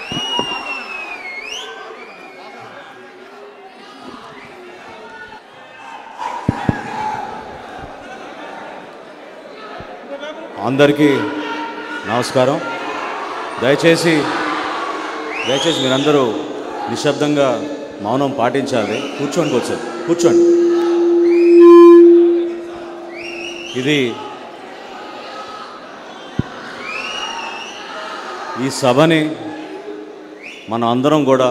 అందరికీ నమస్కారం దయచేసి దయచేసి మీరందరూ నిశ్శబ్దంగా మౌనం పాటించాలి కూర్చోండి కూర్చోండి కూర్చోండి ఇది ఈ సభని మనం అందరం కూడా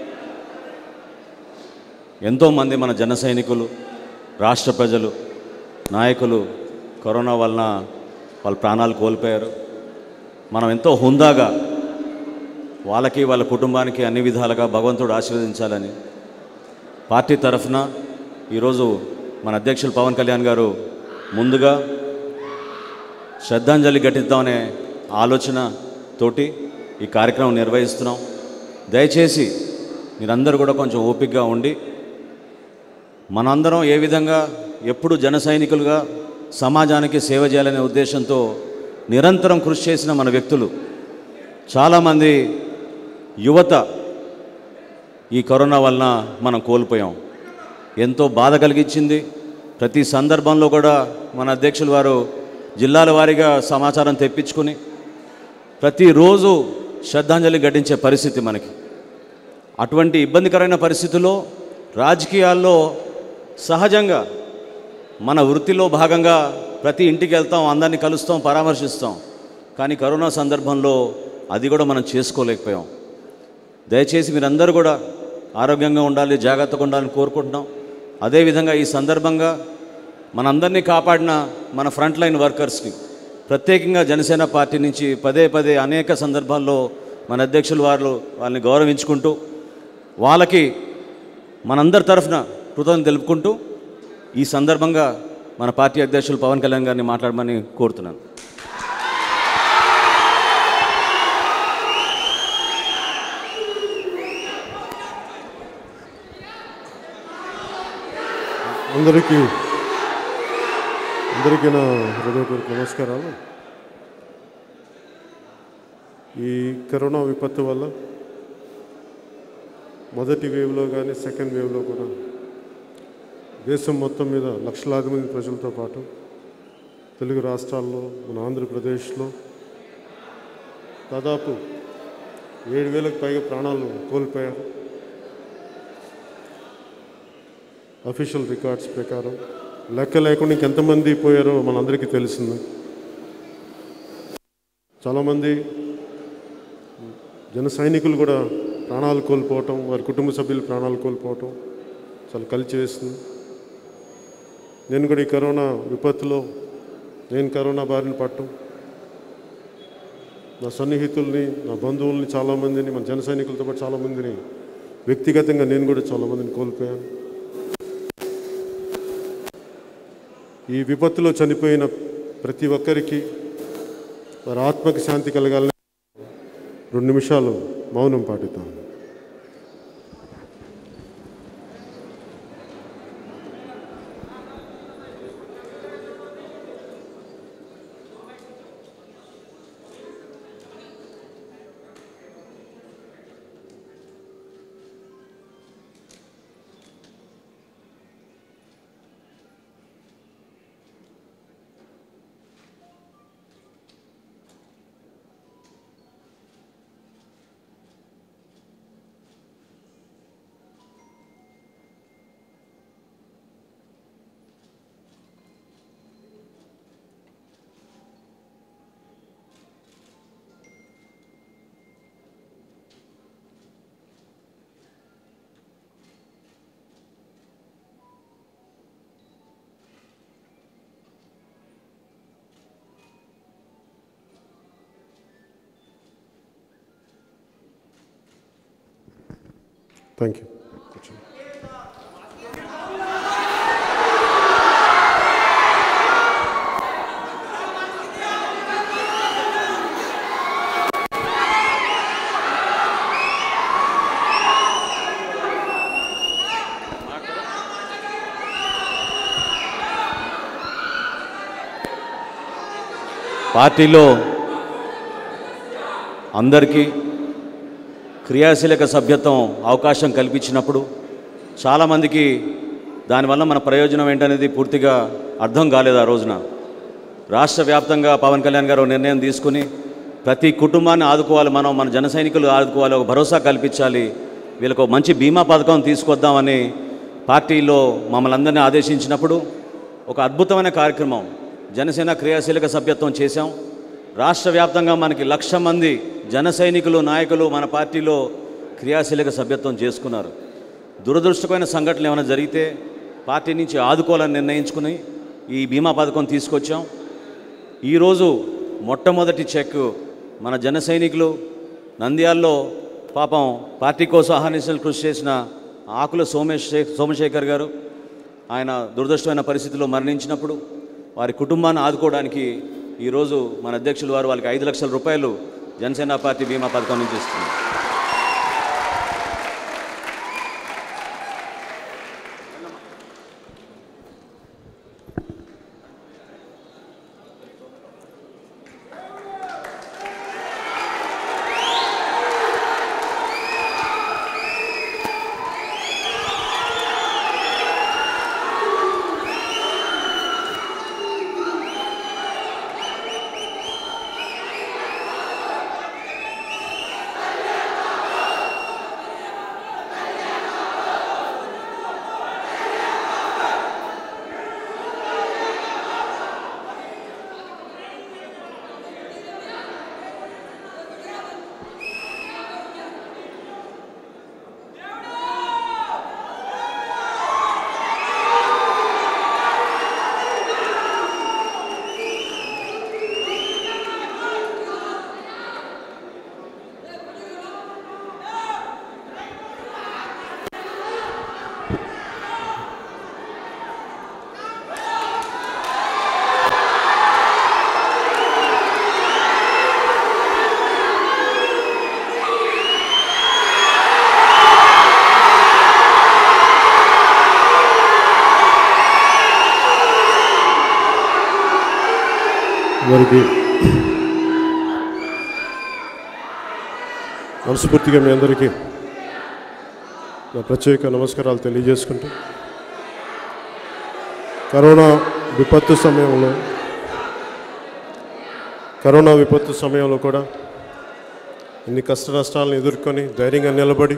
ఎంతోమంది మన జన సైనికులు రాష్ట్ర ప్రజలు నాయకులు కరోనా వలన వాళ్ళ ప్రాణాలు కోల్పోయారు మనం ఎంతో హుందాగా వాళ్ళకి వాళ్ళ కుటుంబానికి అన్ని విధాలుగా భగవంతుడు ఆశీర్వదించాలని పార్టీ తరఫున ఈరోజు మన అధ్యక్షులు పవన్ కళ్యాణ్ గారు ముందుగా శ్రద్ధాంజలి ఘటిద్దామనే ఆలోచన తోటి ఈ కార్యక్రమం నిర్వహిస్తున్నాం దయచేసి మీరందరూ కూడా కొంచెం ఓపికగా ఉండి మనందరం ఏ విధంగా ఎప్పుడు జన సైనికులుగా సమాజానికి సేవ చేయాలనే ఉద్దేశంతో నిరంతరం కృషి చేసిన మన వ్యక్తులు చాలామంది యువత ఈ కరోనా వలన మనం కోల్పోయాం ఎంతో బాధ కలిగించింది ప్రతి సందర్భంలో కూడా మన అధ్యక్షులు వారు జిల్లాల వారీగా సమాచారం తెప్పించుకుని ప్రతిరోజు శ్రద్ధాంజలి ఘటించే పరిస్థితి మనకి అటువంటి ఇబ్బందికరమైన పరిస్థితుల్లో రాజకీయాల్లో సహజంగా మన వృత్తిలో భాగంగా ప్రతి ఇంటికి వెళ్తాం అందరినీ కలుస్తాం పరామర్శిస్తాం కానీ కరోనా సందర్భంలో అది కూడా మనం చేసుకోలేకపోయాం దయచేసి మీరందరూ కూడా ఆరోగ్యంగా ఉండాలి జాగ్రత్తగా ఉండాలని కోరుకుంటున్నాం అదేవిధంగా ఈ సందర్భంగా మనందరినీ కాపాడిన మన ఫ్రంట్ లైన్ వర్కర్స్కి ప్రత్యేకంగా జనసేన పార్టీ నుంచి పదే పదే అనేక సందర్భాల్లో మన అధ్యక్షులు వారు వాళ్ళని గౌరవించుకుంటూ వాళ్ళకి మనందరి తరఫున కృతజ్ఞతలు తెలుపుకుంటూ ఈ సందర్భంగా మన పార్టీ అధ్యక్షులు పవన్ కళ్యాణ్ గారిని మాట్లాడమని కోరుతున్నాను అందరికీ అందరికీ నా హృదయపూర్వక నమస్కారాలు ఈ కరోనా విపత్తు వల్ల మొదటి వేవ్లో కానీ సెకండ్ వేవ్లో కూడా దేశం మొత్తం మీద లక్షలాది మంది ప్రజలతో పాటు తెలుగు రాష్ట్రాల్లో మన ఆంధ్రప్రదేశ్లో దాదాపు ఏడు వేలకు పైగా ప్రాణాలు కోల్పోయారు అఫీషియల్ రికార్డ్స్ ప్రకారం లెక్క లేకుండా ఇంకెంతమంది పోయారో మనందరికీ తెలిసింది చాలామంది జన సైనికులు కూడా ప్రాణాలు కోల్పోవటం వారి కుటుంబ సభ్యులు ప్రాణాలు కోల్పోవటం చాలా కలిసి వేస్తుంది నేను కూడా ఈ కరోనా విపత్తులో నేను కరోనా బారిన పట్టం నా సన్నిహితుల్ని నా బంధువుల్ని చాలామందిని మన జన సైనికులతో పాటు చాలామందిని వ్యక్తిగతంగా నేను కూడా చాలామందిని కోల్పోయాను ఈ విపత్తులో చనిపోయిన ప్రతి ఒక్కరికి వారి ఆత్మకి శాంతి కలగాలని రెండు నిమిషాలు మౌనం పాటిద్దాం థ్యాంక్ యూ కూర్చోండి పార్టీలో అందరికీ క్రియాశీలక సభ్యత్వం అవకాశం కల్పించినప్పుడు చాలామందికి దానివల్ల మన ప్రయోజనం ఏంటనేది పూర్తిగా అర్థం కాలేదు ఆ రోజున రాష్ట్ర వ్యాప్తంగా పవన్ కళ్యాణ్ గారు నిర్ణయం తీసుకుని ప్రతి కుటుంబాన్ని ఆదుకోవాలి మనం మన జన సైనికులు ఆదుకోవాలి ఒక భరోసా కల్పించాలి వీళ్ళకు ఒక మంచి బీమా పథకం తీసుకొద్దామని పార్టీలో మమ్మల్ని అందరినీ ఆదేశించినప్పుడు ఒక అద్భుతమైన కార్యక్రమం జనసేన క్రియాశీలక సభ్యత్వం చేశాం రాష్ట్ర వ్యాప్తంగా మనకి లక్ష మంది జన సైనికులు నాయకులు మన పార్టీలో క్రియాశీలక సభ్యత్వం చేసుకున్నారు దురదృష్టకరమైన సంఘటనలు ఏమైనా జరిగితే పార్టీ నుంచి ఆదుకోవాలని నిర్ణయించుకుని ఈ బీమా పథకం తీసుకొచ్చాం ఈరోజు మొట్టమొదటి చెక్ మన జన సైనికులు నంద్యాల్లో పాపం పార్టీ కోసం అహర్నిశలు కృషి చేసిన ఆకుల సోమేశ్ సోమశేఖర్ గారు ఆయన దురదృష్టమైన పరిస్థితిలో మరణించినప్పుడు వారి కుటుంబాన్ని ఆదుకోవడానికి ఈరోజు మన అధ్యక్షులు వారు వాళ్ళకి ఐదు లక్షల రూపాయలు జనసేన పార్టీ బీమా పథకం నుంచి ఇస్తుంది వారికి మనస్ఫూర్తిగా మీ అందరికీ నా ప్రత్యేక నమస్కారాలు తెలియజేసుకుంటూ కరోనా విపత్తు సమయంలో కరోనా విపత్తు సమయంలో కూడా ఇన్ని కష్ట నష్టాలను ఎదుర్కొని ధైర్యంగా నిలబడి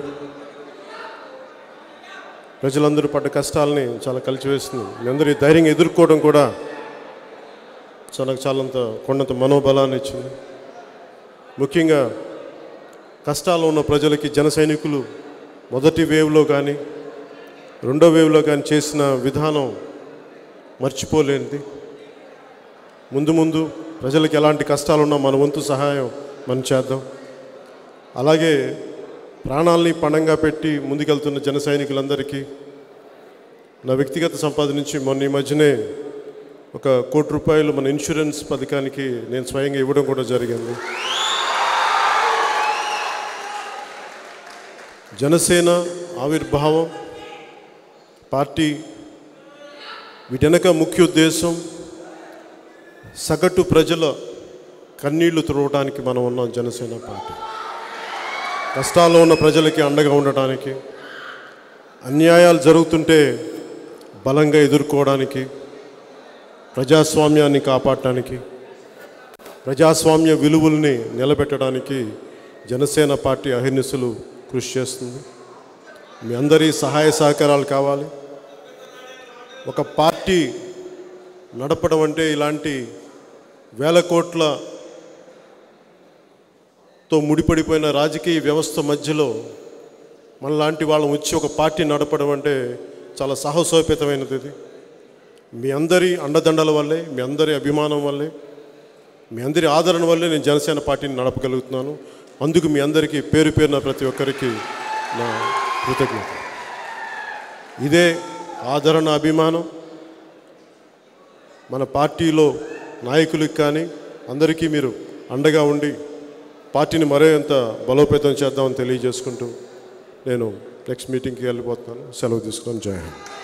ప్రజలందరూ పడ్డ కష్టాలని చాలా కలిసివేస్తుంది మీ అందరూ ఈ ధైర్యంగా ఎదుర్కోవడం కూడా చాలా చాలంత కొండంత మనోబలాన్ని ఇచ్చింది ముఖ్యంగా కష్టాల్లో ఉన్న ప్రజలకి జన సైనికులు మొదటి వేవ్లో కానీ రెండో వేవ్లో కానీ చేసిన విధానం మర్చిపోలేనిది ముందు ముందు ప్రజలకు ఎలాంటి కష్టాలున్నా మన వంతు సహాయం మనం చేద్దాం అలాగే ప్రాణాలని పణంగా పెట్టి ముందుకెళ్తున్న జన సైనికులందరికీ నా వ్యక్తిగత సంపాదన నుంచి మొన్న ఈ మధ్యనే ఒక కోటి రూపాయలు మన ఇన్సూరెన్స్ పథకానికి నేను స్వయంగా ఇవ్వడం కూడా జరిగింది జనసేన ఆవిర్భావం పార్టీ వీటెనక ముఖ్య ఉద్దేశం సగటు ప్రజల కన్నీళ్లు తుడవడానికి మనం ఉన్నాం జనసేన పార్టీ కష్టాల్లో ఉన్న ప్రజలకి అండగా ఉండటానికి అన్యాయాలు జరుగుతుంటే బలంగా ఎదుర్కోవడానికి ప్రజాస్వామ్యాన్ని కాపాడటానికి ప్రజాస్వామ్య విలువల్ని నిలబెట్టడానికి జనసేన పార్టీ అహిర్నిశలు కృషి చేస్తుంది మీ అందరి సహాయ సహకారాలు కావాలి ఒక పార్టీ నడపడం అంటే ఇలాంటి వేల కోట్లతో ముడిపడిపోయిన రాజకీయ వ్యవస్థ మధ్యలో మనలాంటి వాళ్ళం వచ్చి ఒక పార్టీ నడపడం అంటే చాలా సాహసోపేతమైనది ఇది మీ అందరి అండదండల వల్లే మీ అందరి అభిమానం వల్లే మీ అందరి ఆదరణ వల్లే నేను జనసేన పార్టీని నడపగలుగుతున్నాను అందుకు మీ అందరికీ పేరు పేరున ప్రతి ఒక్కరికి నా కృతజ్ఞత ఇదే ఆదరణ అభిమానం మన పార్టీలో నాయకులకు కానీ అందరికీ మీరు అండగా ఉండి పార్టీని మరింత బలోపేతం చేద్దామని తెలియజేసుకుంటూ నేను నెక్స్ట్ మీటింగ్కి వెళ్ళిపోతున్నాను సెలవు తీసుకొని జై హింద్